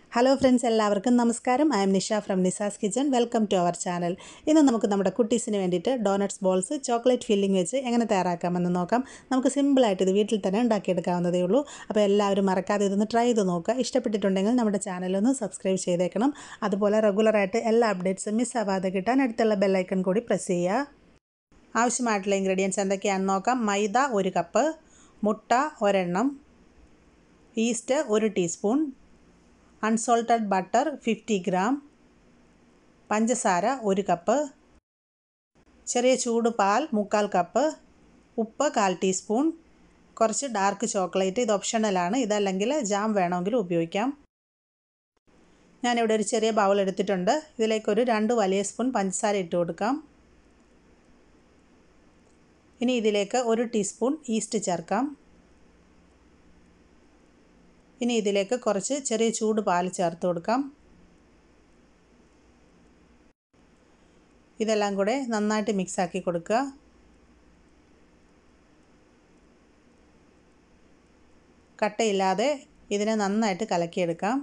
hello friends എല്ലാവർക്കും നമസ്കാരം I'm Nisha from Nisa's kitchen welcome to our channel ഇന്ന് നമുക്ക് നമ്മുടെ കുട്ടീസിന് വേണ്ടിയിട്ട് ഡോനട്ട്സ് ബോൾസ് ചോക്ലേറ്റ് ഫില്ലിംഗ് വെച്ച് എങ്ങനെ തയ്യാറാക്കാമെന്ന് നോക്കാം നമുക്ക് സിമ്പിളായിട്ട് ഇത് വീട്ടിൽ തന്നെ ഉണ്ടാക്കിയെടുക്കാവുന്നതേ ഉള്ളൂ അപ്പോൾ എല്ലാവരും മറക്കാതെ ഇതൊന്ന് ട്രൈ ചെയ്ത് നോക്കുക ഇഷ്ടപ്പെട്ടിട്ടുണ്ടെങ്കിൽ നമ്മുടെ ചാനലൊന്ന് സബ്സ്ക്രൈബ് ചെയ്തേക്കണം അതുപോലെ റെഗുലറായിട്ട് എല്ലാ അപ്ഡേറ്റ്സും മിസ്സാവാതെ കിട്ടാൻ അടുത്തുള്ള ബെല്ലൈക്കൺ കൂടി പ്രസ് ചെയ്യുക ആവശ്യമായിട്ടുള്ള ഇൻഗ്രീഡിയൻസ് എന്തൊക്കെയാണെന്ന് നോക്കാം മൈദ ഒരു കപ്പ് മുട്ട ഒരെണ്ണം ഈസ്റ്റ് ഒരു teaspoon unsalted butter fifty gram പഞ്ചസാര ഒരു കപ്പ് ചെറിയ ചൂട് പാൽ മുക്കാൽ കപ്പ് ഉപ്പ് കാൽ ടീസ്പൂൺ കുറച്ച് ഡാർക്ക് ചോക്ലേറ്റ് ഇത് ഓപ്ഷണലാണ് ഇതല്ലെങ്കിൽ ജാം വേണമെങ്കിൽ ഉപയോഗിക്കാം ഞാനിവിടെ ഒരു ചെറിയ ബൗൾ എടുത്തിട്ടുണ്ട് ഇതിലേക്കൊരു രണ്ട് വലിയ സ്പൂൺ പഞ്ചസാര ഇട്ട് കൊടുക്കാം ഇനി ഇതിലേക്ക് ഒരു ടീസ്പൂൺ ഈസ്റ്റ് ചേർക്കാം ഇനി ഇതിലേക്ക് കുറച്ച് ചെറിയ ചൂട് പാൽ ചേർത്ത് കൊടുക്കാം ഇതെല്ലാം കൂടെ നന്നായിട്ട് മിക്സാക്കി കൊടുക്കുക കട്ടയില്ലാതെ ഇതിനെ നന്നായിട്ട് കലക്കിയെടുക്കാം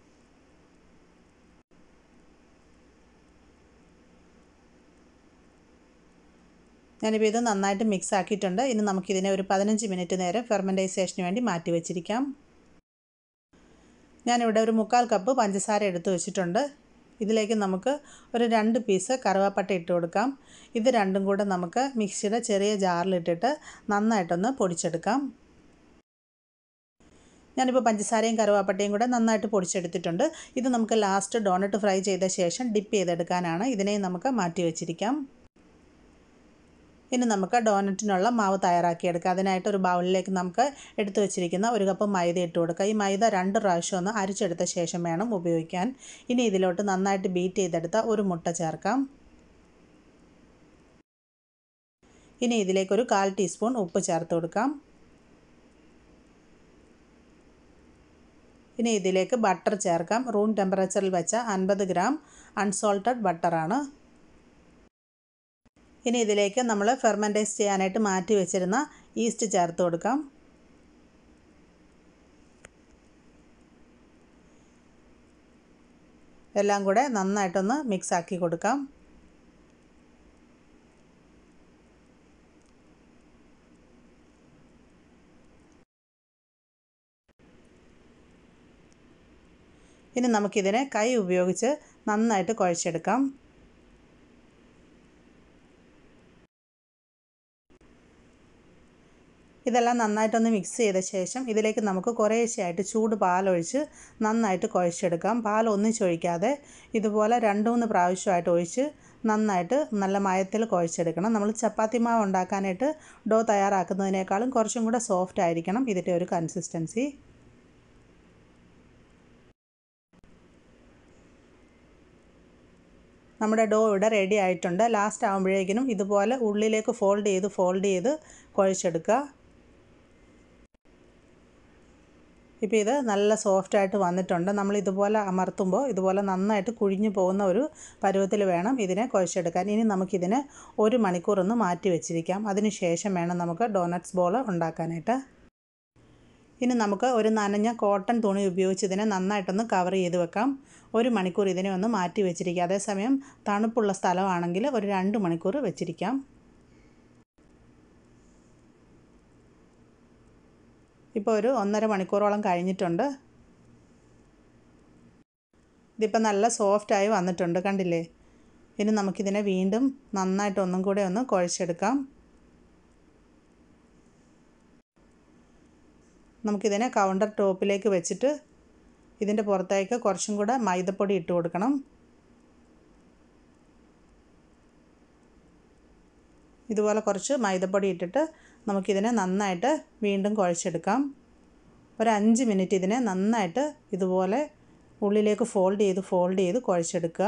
ഞാനിപ്പോൾ ഇത് നന്നായിട്ട് മിക്സ് ആക്കിയിട്ടുണ്ട് ഇനി നമുക്കിതിനെ ഒരു പതിനഞ്ച് മിനിറ്റ് നേരം ഫെർമെൻറ്റൈസേഷന് വേണ്ടി മാറ്റി വെച്ചിരിക്കാം ഞാനിവിടെ ഒരു മുക്കാൽ കപ്പ് പഞ്ചസാര എടുത്ത് വെച്ചിട്ടുണ്ട് ഇതിലേക്ക് നമുക്ക് ഒരു രണ്ട് പീസ് കറുവാപ്പട്ട ഇട്ട് കൊടുക്കാം ഇത് രണ്ടും കൂടെ നമുക്ക് മിക്സിയുടെ ചെറിയ ജാറിലിട്ടിട്ട് നന്നായിട്ടൊന്ന് പൊടിച്ചെടുക്കാം ഞാനിപ്പോൾ പഞ്ചസാരയും കറുവാപ്പട്ടയും കൂടെ നന്നായിട്ട് പൊടിച്ചെടുത്തിട്ടുണ്ട് ഇത് നമുക്ക് ലാസ്റ്റ് ഡോണറ്റ് ഫ്രൈ ചെയ്ത ശേഷം ഡിപ്പ് ചെയ്തെടുക്കാനാണ് ഇതിനെയും നമുക്ക് മാറ്റി വെച്ചിരിക്കാം ഇനി നമുക്ക് ഡോനറ്റിനുള്ള മാവ് തയ്യാറാക്കിയെടുക്കാം അതിനായിട്ട് ഒരു ബൗളിലേക്ക് നമുക്ക് എടുത്തു വെച്ചിരിക്കുന്ന ഒരു കപ്പ് മൈദ ഇട്ട് കൊടുക്കുക ഈ മൈദ രണ്ട് പ്രാവശ്യം ഒന്ന് അരിച്ചെടുത്ത ശേഷം വേണം ഉപയോഗിക്കാൻ ഇനി ഇതിലോട്ട് നന്നായിട്ട് ബീറ്റ് ചെയ്തെടുത്ത ഒരു മുട്ട ചേർക്കാം ഇനി ഇതിലേക്കൊരു കാൽ ടീസ്പൂൺ ഉപ്പ് ചേർത്ത് കൊടുക്കാം ഇനി ഇതിലേക്ക് ബട്ടർ ചേർക്കാം റൂം ടെമ്പറേച്ചറിൽ വെച്ച അൻപത് ഗ്രാം അൺസോൾട്ടഡ് ബട്ടറാണ് ഇനി ഇതിലേക്ക് നമ്മൾ ഫെർമെൻറ്റൈസ് ചെയ്യാനായിട്ട് മാറ്റി വെച്ചിരുന്ന ഈസ്റ്റ് ചേർത്ത് കൊടുക്കാം എല്ലാം കൂടെ നന്നായിട്ടൊന്ന് മിക്സ് ആക്കി കൊടുക്കാം ഇനി നമുക്കിതിനെ കൈ ഉപയോഗിച്ച് നന്നായിട്ട് കുഴച്ചെടുക്കാം ഇതെല്ലാം നന്നായിട്ടൊന്ന് മിക്സ് ചെയ്ത ശേഷം ഇതിലേക്ക് നമുക്ക് കുറേശ്ശെയായിട്ട് ചൂട് പാലൊഴിച്ച് നന്നായിട്ട് കുഴച്ചെടുക്കാം പാൽ ഒന്നിച്ചൊഴിക്കാതെ ഇതുപോലെ രണ്ട് മൂന്ന് പ്രാവശ്യമായിട്ട് ഒഴിച്ച് നന്നായിട്ട് നല്ല മയത്തിൽ കുഴച്ചെടുക്കണം നമ്മൾ ചപ്പാത്തി മാവ് ഉണ്ടാക്കാനായിട്ട് ഡോ തയ്യാറാക്കുന്നതിനേക്കാളും കുറച്ചും കൂടെ സോഫ്റ്റ് ആയിരിക്കണം ഇതിൻ്റെ ഒരു കൺസിസ്റ്റൻസി നമ്മുടെ ഡോ ഇവിടെ റെഡി ആയിട്ടുണ്ട് ലാസ്റ്റ് ആകുമ്പോഴേക്കിനും ഇതുപോലെ ഉള്ളിലേക്ക് ഫോൾഡ് ചെയ്ത് ഫോൾഡ് ചെയ്ത് കുഴച്ചെടുക്കുക ഇപ്പോൾ ഇത് നല്ല സോഫ്റ്റായിട്ട് വന്നിട്ടുണ്ട് നമ്മൾ ഇതുപോലെ അമർത്തുമ്പോൾ ഇതുപോലെ നന്നായിട്ട് കുഴിഞ്ഞു പോകുന്ന ഒരു പരുവത്തിൽ വേണം ഇതിനെ കുഴച്ചെടുക്കാൻ ഇനി നമുക്കിതിനെ ഒരു മണിക്കൂർ ഒന്ന് മാറ്റി വെച്ചിരിക്കാം അതിന് ശേഷം വേണം നമുക്ക് ഡോനട്ട്സ് ബോൾ ഉണ്ടാക്കാനായിട്ട് ഇനി നമുക്ക് ഒരു നനഞ്ഞ കോട്ടൺ തുണി ഉപയോഗിച്ച് ഇതിനെ നന്നായിട്ടൊന്ന് കവർ ചെയ്ത് വെക്കാം ഒരു മണിക്കൂർ ഇതിനെ ഒന്ന് മാറ്റി വെച്ചിരിക്കുക അതേസമയം തണുപ്പുള്ള സ്ഥലമാണെങ്കിൽ ഒരു രണ്ട് മണിക്കൂർ വെച്ചിരിക്കാം ഇപ്പോൾ ഒരു ഒന്നര മണിക്കൂറോളം കഴിഞ്ഞിട്ടുണ്ട് ഇതിപ്പോൾ നല്ല സോഫ്റ്റായി വന്നിട്ടുണ്ട് കണ്ടില്ലേ ഇനി നമുക്കിതിനെ വീണ്ടും നന്നായിട്ട് ഒന്നും കൂടെ ഒന്ന് കുഴച്ചെടുക്കാം നമുക്കിതിനെ കൗണ്ടർ ടോപ്പിലേക്ക് വെച്ചിട്ട് ഇതിൻ്റെ പുറത്തേക്ക് കുറച്ചും കൂടെ മൈദപ്പൊടി ഇട്ട് കൊടുക്കണം ഇതുപോലെ കുറച്ച് മൈദപ്പൊടി ഇട്ടിട്ട് നമുക്കിതിനെ നന്നായിട്ട് വീണ്ടും കുഴച്ചെടുക്കാം ഒരു അഞ്ച് മിനിറ്റ് ഇതിനെ നന്നായിട്ട് ഇതുപോലെ ഉള്ളിലേക്ക് ഫോൾഡ് ചെയ്ത് ഫോൾഡ് ചെയ്ത് കുഴച്ചെടുക്കുക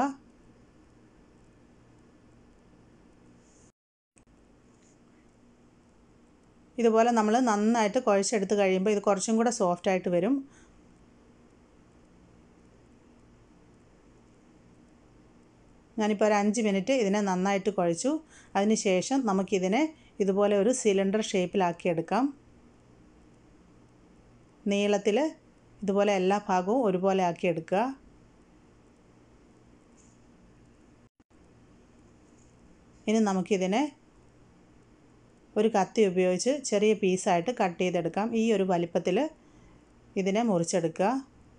ഇതുപോലെ നമ്മൾ നന്നായിട്ട് കുഴച്ചെടുത്ത് കഴിയുമ്പോൾ ഇത് കുറച്ചും കൂടെ സോഫ്റ്റായിട്ട് വരും ഞാനിപ്പോൾ ഒരു അഞ്ച് മിനിറ്റ് ഇതിനെ നന്നായിട്ട് കുഴച്ചു അതിന് ശേഷം നമുക്കിതിനെ ഇതുപോലെ ഒരു സിലിണ്ടർ ഷേപ്പിലാക്കി എടുക്കാം നീളത്തിൽ ഇതുപോലെ എല്ലാ ഭാഗവും ഒരുപോലെ ആക്കി എടുക്കുക ഇനി നമുക്കിതിനെ ഒരു കത്തി ഉപയോഗിച്ച് ചെറിയ പീസായിട്ട് കട്ട് ചെയ്തെടുക്കാം ഈ ഒരു വലിപ്പത്തിൽ ഇതിനെ മുറിച്ചെടുക്കുക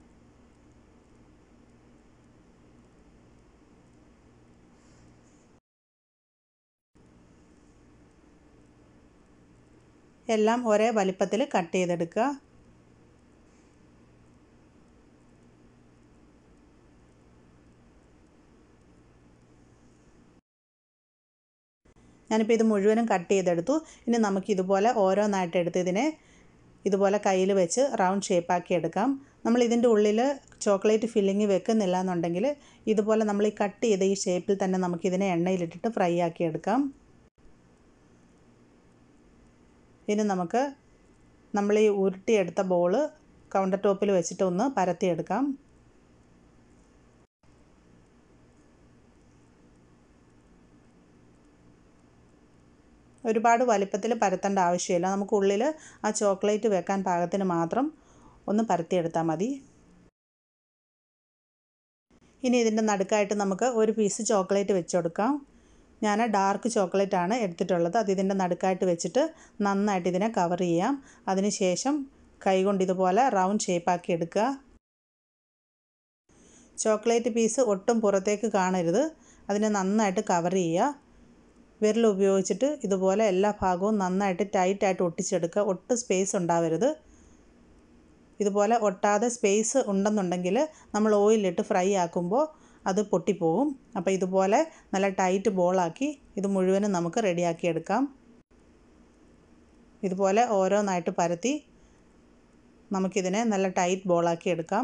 എല്ലാം ഒരേ വലിപ്പത്തിൽ കട്ട് ചെയ്തെടുക്കുക ഞാനിപ്പോൾ ഇത് മുഴുവനും കട്ട് ചെയ്തെടുത്തു ഇനി നമുക്ക് ഇതുപോലെ ഓരോന്നായിട്ട് എടുത്ത് ഇതിനെ ഇതുപോലെ കയ്യിൽ വെച്ച് റൗണ്ട് ഷേപ്പാക്കി എടുക്കാം നമ്മൾ ഇതിൻ്റെ ഉള്ളിൽ ചോക്ലേറ്റ് ഫില്ലിങ് വെക്കുന്നില്ല എന്നുണ്ടെങ്കിൽ ഇതുപോലെ നമ്മൾ ഈ കട്ട് ചെയ്ത ഈ ഷേപ്പിൽ തന്നെ നമുക്കിതിനെ എണ്ണയിലിട്ടിട്ട് ഫ്രൈ ആക്കി എടുക്കാം ഇനി നമുക്ക് നമ്മൾ ഈ ഉരുട്ടിയെടുത്ത ബോള് കൗണ്ടർ ടോപ്പിൽ വെച്ചിട്ട് ഒന്ന് പരത്തിയെടുക്കാം ഒരുപാട് വലിപ്പത്തിൽ പരത്തേണ്ട ആവശ്യമില്ല നമുക്ക് ഉള്ളിൽ ആ ചോക്ലേറ്റ് വെക്കാൻ പാകത്തിന് മാത്രം ഒന്ന് പരത്തിയെടുത്താൽ മതി ഇനി ഇതിൻ്റെ നടുക്കായിട്ട് നമുക്ക് ഒരു പീസ് ചോക്ലേറ്റ് വെച്ച് കൊടുക്കാം ഞാൻ ഡാർക്ക് ചോക്ലേറ്റ് ആണ് എടുത്തിട്ടുള്ളത് അത് ഇതിൻ്റെ നടുക്കായിട്ട് വെച്ചിട്ട് നന്നായിട്ട് ഇതിനെ കവർ ചെയ്യാം അതിനുശേഷം കൈകൊണ്ട് ഇതുപോലെ റൗണ്ട് ഷേപ്പാക്കി എടുക്കുക ചോക്ലേറ്റ് പീസ് ഒട്ടും പുറത്തേക്ക് കാണരുത് അതിനെ നന്നായിട്ട് കവർ ചെയ്യുക വിരൽ ഉപയോഗിച്ചിട്ട് ഇതുപോലെ എല്ലാ ഭാഗവും നന്നായിട്ട് ടൈറ്റായിട്ട് ഒട്ടിച്ചെടുക്കുക ഒട്ടും സ്പേസ് ഉണ്ടാവരുത് ഇതുപോലെ ഒട്ടാതെ സ്പേസ് ഉണ്ടെന്നുണ്ടെങ്കിൽ നമ്മൾ ഓയിലിട്ട് ഫ്രൈ ആക്കുമ്പോൾ അത് പൊട്ടിപ്പോവും അപ്പോൾ ഇതുപോലെ നല്ല ടൈറ്റ് ബോളാക്കി ഇത് മുഴുവനും നമുക്ക് റെഡിയാക്കി എടുക്കാം ഇതുപോലെ ഓരോന്നായിട്ട് പരത്തി നമുക്കിതിനെ നല്ല ടൈറ്റ് ബോളാക്കി എടുക്കാം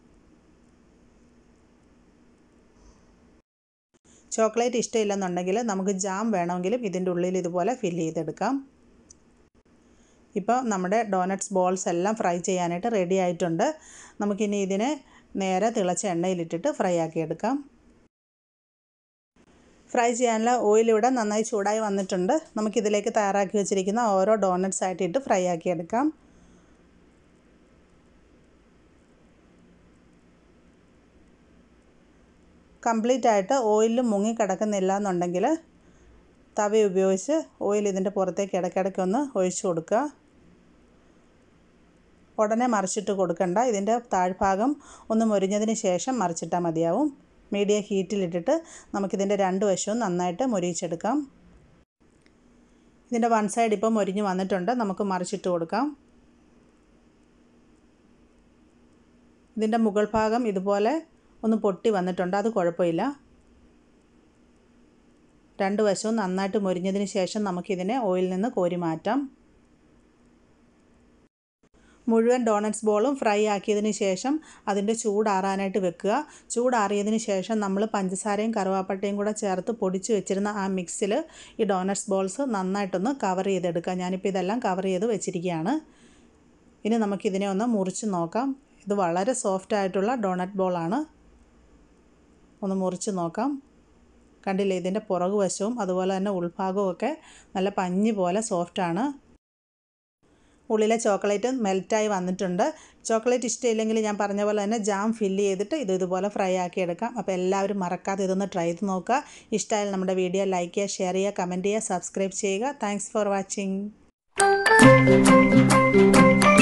ചോക്ലേറ്റ് ഇഷ്ടമില്ലെന്നുണ്ടെങ്കിൽ നമുക്ക് ജാം വേണമെങ്കിലും ഇതിൻ്റെ ഉള്ളിൽ ഇതുപോലെ ഫില്ല് ചെയ്തെടുക്കാം ഇപ്പോൾ നമ്മുടെ ഡോനറ്റ്സ് ബോൾസ് എല്ലാം ഫ്രൈ ചെയ്യാനായിട്ട് റെഡി ആയിട്ടുണ്ട് നമുക്കിനി ഇതിനെ നേരെ തിളച്ച എണ്ണയിലിട്ടിട്ട് ഫ്രൈ ആക്കി എടുക്കാം ഫ്രൈ ചെയ്യാനുള്ള ഓയിൽ ഇവിടെ നന്നായി ചൂടായി വന്നിട്ടുണ്ട് നമുക്കിതിലേക്ക് തയ്യാറാക്കി വെച്ചിരിക്കുന്ന ഓരോ ഡോനറ്റ്സ് ആയിട്ട് ഇട്ട് ഫ്രൈ ആക്കി എടുക്കാം കംപ്ലീറ്റ് ആയിട്ട് ഓയിലിൽ മുങ്ങി കിടക്കുന്നില്ല എന്നുണ്ടെങ്കിൽ തവി ഉപയോഗിച്ച് ഓയിൽ ഇതിൻ്റെ പുറത്തേക്ക് ഇടയ്ക്കിടയ്ക്ക് ഒന്ന് ഒഴിച്ചു കൊടുക്കുക ഉടനെ മറിച്ചിട്ട് കൊടുക്കണ്ട ഇതിൻ്റെ താഴ്ഭാഗം ഒന്ന് മുരിഞ്ഞതിന് ശേഷം മറിച്ചിട്ടാൽ മതിയാവും മീഡിയം ഹീറ്റിലിട്ടിട്ട് നമുക്കിതിൻ്റെ രണ്ട് വശവും നന്നായിട്ട് മുരിയിച്ചെടുക്കാം ഇതിൻ്റെ വൺ സൈഡ് ഇപ്പോൾ മുരിഞ്ഞ് വന്നിട്ടുണ്ട് നമുക്ക് മറിച്ചിട്ട് കൊടുക്കാം ഇതിൻ്റെ മുകൾ ഭാഗം ഇതുപോലെ ഒന്ന് പൊട്ടി വന്നിട്ടുണ്ട് അത് കുഴപ്പമില്ല രണ്ട് വശവും നന്നായിട്ട് മുരിഞ്ഞതിന് ശേഷം നമുക്കിതിനെ ഓയിലിൽ നിന്ന് കോരി മാറ്റാം മുഴുവൻ ഡോണറ്റ്സ് ബോളും ഫ്രൈ ആക്കിയതിന് ശേഷം അതിൻ്റെ ചൂടാറാനായിട്ട് വെക്കുക ചൂടാറിയതിന് ശേഷം നമ്മൾ പഞ്ചസാരയും കറുവാപ്പട്ടയും കൂടെ ചേർത്ത് പൊടിച്ച് വെച്ചിരുന്ന ആ മിക്സിൽ ഈ ഡോണറ്റ്സ് ബോൾസ് നന്നായിട്ടൊന്ന് കവർ ചെയ്തെടുക്കുക ഞാനിപ്പോൾ ഇതെല്ലാം കവർ ചെയ്ത് വെച്ചിരിക്കുകയാണ് ഇനി നമുക്കിതിനെ ഒന്ന് മുറിച്ച് നോക്കാം ഇത് വളരെ സോഫ്റ്റ് ആയിട്ടുള്ള ഡോണറ്റ് ബോളാണ് ഒന്ന് മുറിച്ച് നോക്കാം കണ്ടില്ലേ ഇതിൻ്റെ പുറകു വശവും അതുപോലെ തന്നെ ഉൾഭാഗവും ഒക്കെ നല്ല പഞ്ഞി പോലെ സോഫ്റ്റാണ് ഉള്ളിലെ ചോക്ലേറ്റ് മെൽറ്റായി വന്നിട്ടുണ്ട് ചോക്ലേറ്റ് ഇഷ്ടമില്ലെങ്കിൽ ഞാൻ പറഞ്ഞ പോലെ തന്നെ ജാം ഫില്ല് ചെയ്തിട്ട് ഇത് ഇതുപോലെ ഫ്രൈ ആക്കി എടുക്കാം അപ്പോൾ എല്ലാവരും മറക്കാതെ ഇതൊന്ന് ട്രൈ ചെയ്ത് നോക്കുക ഇഷ്ടമായാൽ നമ്മുടെ വീഡിയോ ലൈക്ക് ചെയ്യുക ഷെയർ ചെയ്യുക കമൻറ്റ് ചെയ്യുക സബ്സ്ക്രൈബ് ചെയ്യുക താങ്ക്സ് ഫോർ വാച്ചിങ്